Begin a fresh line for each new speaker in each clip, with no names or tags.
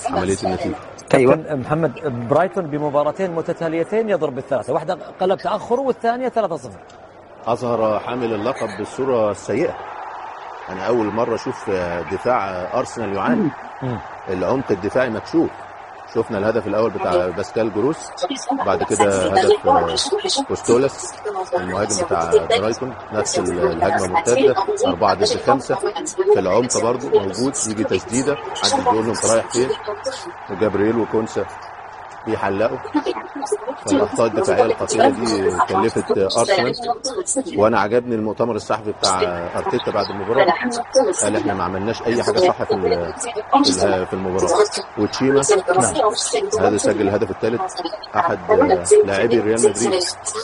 عمليه النتيجه
ايوه محمد برايتون بمباراتين متتاليتين يضرب بالثلاثه واحده قلب تاخر والثانيه 3-0
اظهر حامل اللقب بالصوره السيئه انا اول مره اشوف دفاع ارسنال يعاني العمق الدفاعي مكشوف شفنا الهدف الاول بتاع باسكال جروس بعد كده هدف كوستولس المهاجم بتاع برايتون نفس الهجمه مرتده أربعة ضد خمسة في العمق برضو موجود يجي تسديده حد بيقول له انت رايح فين وجابرييل وكونسا بيحلقوا فالاخطاء الدفاعيه الخطيره دي كلفت ارسنال وانا عجبني المؤتمر الصحفي بتاع ارتيتا بعد المباراه قال احنا ما عملناش اي حاجه صح في ال- في ال- في المباراه وتشيما نعم هذا سجل الهدف الثالث احد لاعبي ريال مدريد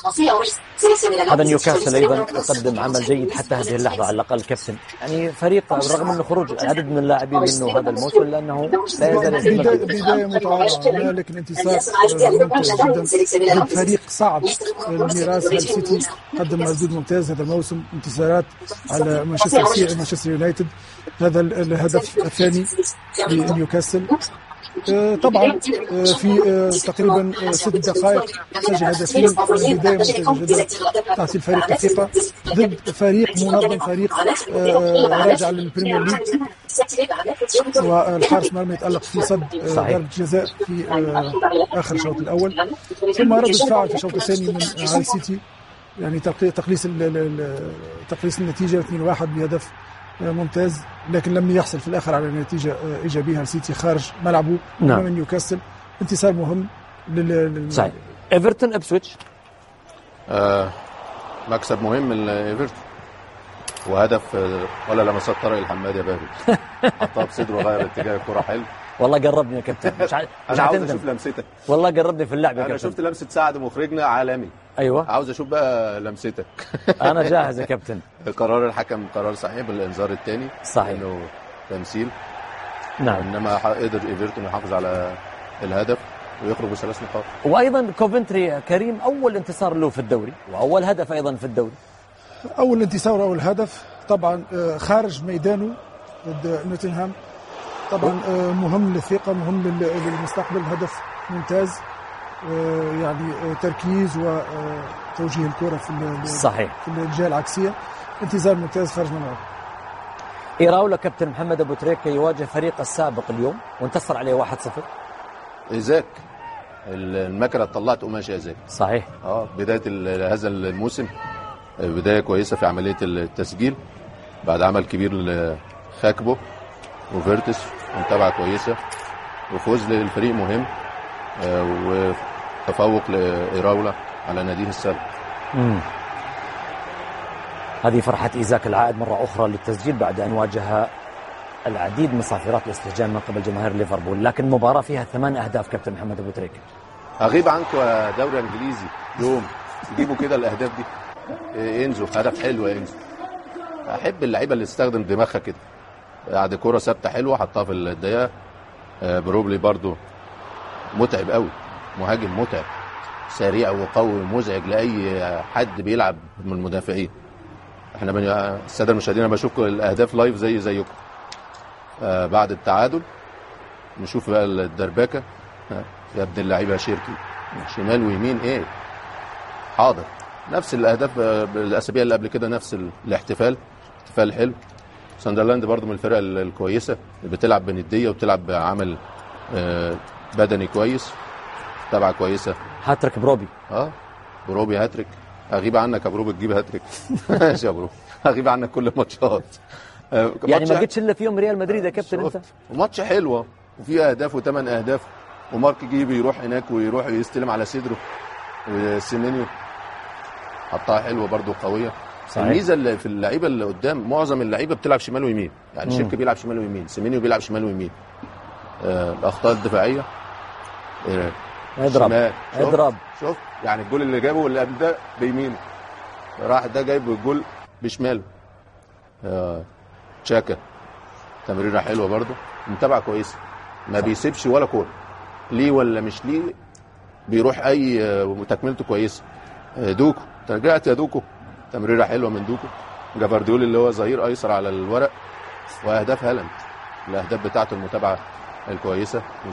هذا نيوكاسل ايضا يقدم عمل جيد حتى هذه اللحظه على الاقل كابتن يعني فريق رغم انه خروج عدد من اللاعبين منه هذا الموسم الا انه لا يزال
بداية,
يستمر
بداية متواضعة لكن انتصار ممتاز جدا ضد فريق صعب الميراث هال سيتي قدم مردود ممتاز هذا الموسم انتصارات على مانشستر سيتي مانشستر يونايتد هذا ال- الهدف الثاني لنيوكاسل آه، طبعا آه، في آه، تقريبا آه، ست دقائق سجل هدفين بدايه ممتازه جدا تعطي الفريق الثقه ضد فريق منظم فريق آه، راجع للبريمير ليج والحارس مرمى يتالق في صد آه،
صحيح.
ضربه جزاء في آه، اخر الشوط الاول ثم رد فعل في الشوط الثاني من هاي سيتي يعني تقلي- تقليص ال- ال- ال- تقليص النتيجه 2-1 بهدف آه، ممتاز لكن لم يحصل في الاخر على نتيجه آه، ايجابيه هاي سيتي خارج ملعبه
نعم.
امام نيوكاسل انتصار مهم لل لل-
صحيح ايفرتون ابسويتش
آه مكسب مهم لايفرتون وهدف آه، ولا لمسات طارق الحماد يا بابي حطها بصدره وغير اتجاه الكره حلو
والله قربني يا كابتن مش ع... مش
انا عاوز
هتندم
اشوف لمستك
والله قربني في اللعب يا
انا
كابتن
شفت لمسه سعد مخرجنا عالمي
ايوه
عاوز اشوف بقى لمستك
انا جاهز يا كابتن
قرار الحكم قرار صحيح بالانذار الثاني
صحيح.
انه تمثيل
نعم
انما ح- قدر ايفرتون يحافظ على الهدف ويخرج بثلاث نقاط
وايضا كوفنتري يا كريم اول انتصار له في الدوري واول هدف ايضا في الدوري
اول انتصار اول هدف طبعا آه، خارج ميدانه ضد نوتنهام طبعا آه، مهم للثقه مهم لل- للمستقبل هدف ممتاز آه، يعني آه، تركيز وتوجيه الكره في ال-
صحيح
في الجهه العكسيه انتظار ممتاز خارج الملعب
ايراولا كابتن محمد ابو تريكه يواجه فريق السابق اليوم وانتصر عليه 1-0
ايزاك المكنه طلعت قماش يا ايزاك
صحيح
اه بدايه ال- هذا الموسم آه، بدايه كويسه في عمليه التسجيل بعد عمل كبير لخاكبو وفيرتس ومتابعه كويسه وفوز للفريق مهم آه، وتفوق لايراولا على ناديه السابق
مم. هذه فرحة إيزاك العائد مرة أخرى للتسجيل بعد أن واجه العديد من صافرات الاستهجان من قبل جماهير ليفربول لكن مباراة فيها ثمان أهداف كابتن محمد أبو تريكة
اغيب عنكم يا دوري انجليزي يوم تجيبوا كده الاهداف دي إيه، انزو هدف حلو يا انزو احب اللعيبه اللي تستخدم دماغها كده بعد كوره ثابته حلوه حطها في الدقيقه آه، بروبلي برضو متعب قوي مهاجم متعب سريع وقوي ومزعج لاي حد بيلعب من المدافعين احنا بن... الساده المشاهدين انا بشوف الاهداف لايف زي زيكم آه بعد التعادل نشوف بقى الدربكه آه، يا ابن اللعيبه يا شيركي شمال ويمين ايه حاضر نفس الاهداف آه، الاسابيع اللي قبل كده نفس ال- الاحتفال احتفال حلو ساندرلاند برضو من الفرق ال- الكويسه اللي بتلعب بنديه وبتلعب بعمل آه، بدني كويس تبع كويسه
هاتريك بروبي
اه بروبي هاتريك اغيب عنك يا بروبي تجيب هاتريك ماشي يا بروبي اغيب عنك كل الماتشات آه،
يعني
ماتش-
ما جيتش إلا في يوم ريال مدريد يا كابتن أنت
شفت. وماتش حلوه وفي اهداف وثمان اهداف ومارك جيبي يروح هناك ويروح يستلم على صدره وسيمينيو حطها حلوه برضو قويه
صحيح.
الميزه اللي في اللعيبه اللي قدام معظم اللعيبه بتلعب شمال ويمين يعني
مم.
شركه بيلعب شمال ويمين سيمينيو بيلعب شمال ويمين آه الاخطاء الدفاعيه آه
اضرب
شمال. شوف-
اضرب
شوف يعني الجول اللي جابه واللي قبل ده بيمينه راح ده جايب الجول بشماله آه تشاكا تمريره حلوه برضه متابعه كويسه ما بيسيبش ولا كوره ليه ولا مش ليه بيروح اي آه، تكملته كويسه آه، دوكو رجعت يا دوكو تمريره حلوه من دوكو جافارديول اللي هو ظهير ايسر على الورق واهداف هالاند الاهداف بتاعته المتابعه الكويسه